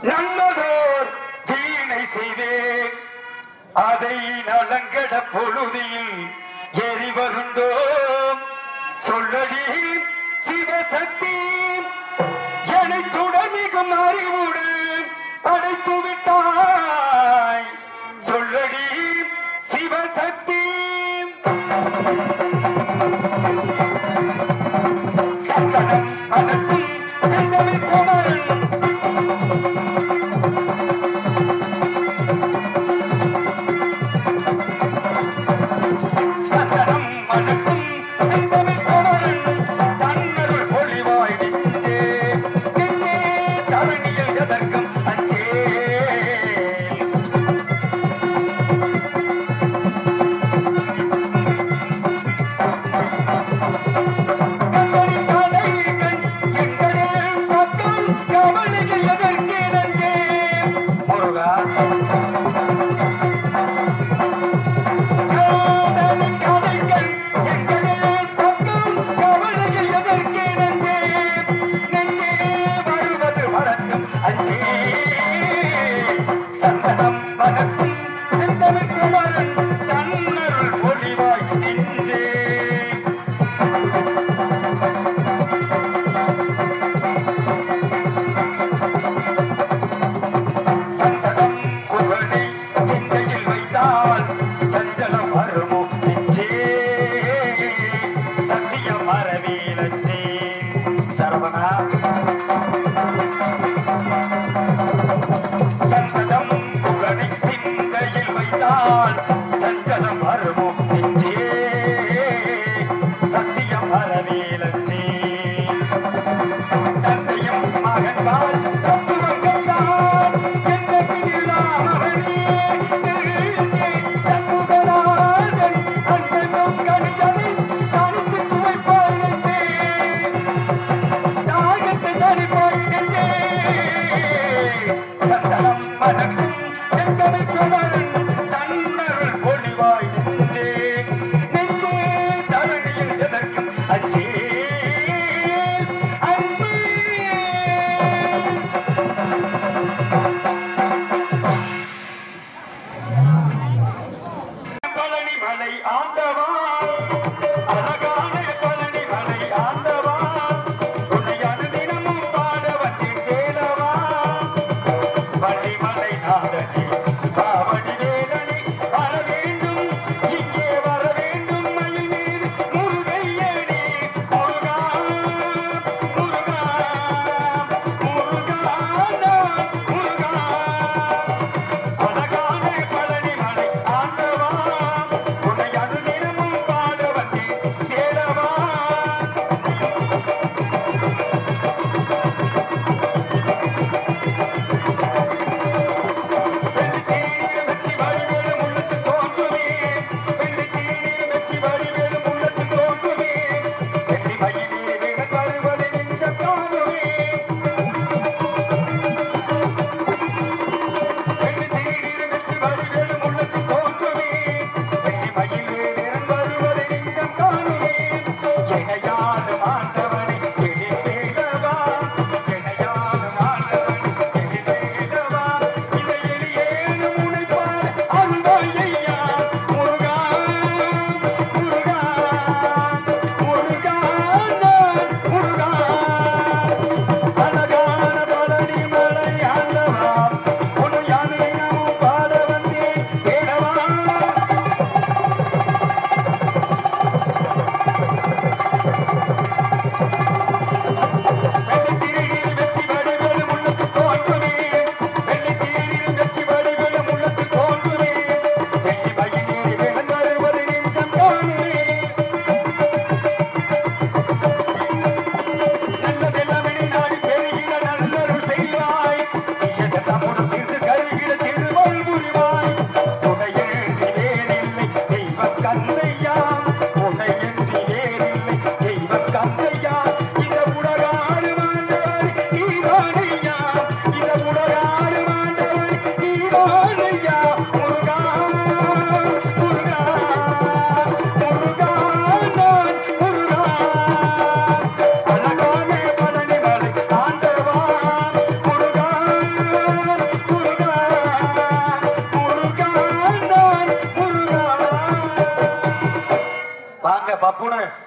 நல்லதோர் வீணை செய்தேன் அதை நலங்கட பொழுதில் எரிவதுண்டோ சொல்லடி சிவசக்தி என்னை துடமிகும் அறிவுடு படைத்து விட்டாய் சொல்லடி சிவசக்தி சந்தனம் மனத்தில் செந்தமிழ் குமரன் சந்தனம் மனத்தில் செந்தமிழ் குமரன் தன்னருள் பொழிவாய் நின்றே நின்றே தரணியில் எதற்கும் அஞ்சே கண்மணி கலைகள் எங்களே மக்கள் கவலையை எதற்கே நன்றே முருகா காதலி கலைகள் எங்களே மக்கள் கவலையை எதற்கே நன்றே நெஞ்சே வருவது வரட்டும் அஞ்சே சந்தனம் வனக்கும் செந்தமிழ் குமரன் தன்னருள் பொழிவாய் நின்றே சந்தனம் குகனை சிந்தையில் வைத்தால் சஞ்சலம் வருமோ நெஞ்சே சத்தியம் மரவேலஞ்சே சரவணா சந்தனம் குகனை சிந்தையில் வைத்தால் சஞ்சலம் வருமோ நெஞ்சே சத்தியம் மரவேலஞ்சே தந்தையும் மகன்பால் தத்துவம் கண்டார் என்றெல்லாம் மகனே நெருங்கி தப்புகளாதன் அன்பென்னும் கனிதனை தனித்து துவைப்பாய் நெஞ்சே தாகத்தை தனிப்பாய் நெஞ்சே சந்தனம் மணக்கும் செந்தமிழ் குமரன் தன்னருள் பொழிவாய் நெஞ்சே நெஞ்சே தரணியில் எதற்கும் அஞ்சே அன்பே பழனி மலை ஆண்டவா அழகான பழனி மலை ஆண்டவா உன்னை அனுதினமும் பாட வந்தேன் வேலவா வள்ளிமலை நாதா அங்க பப்புனு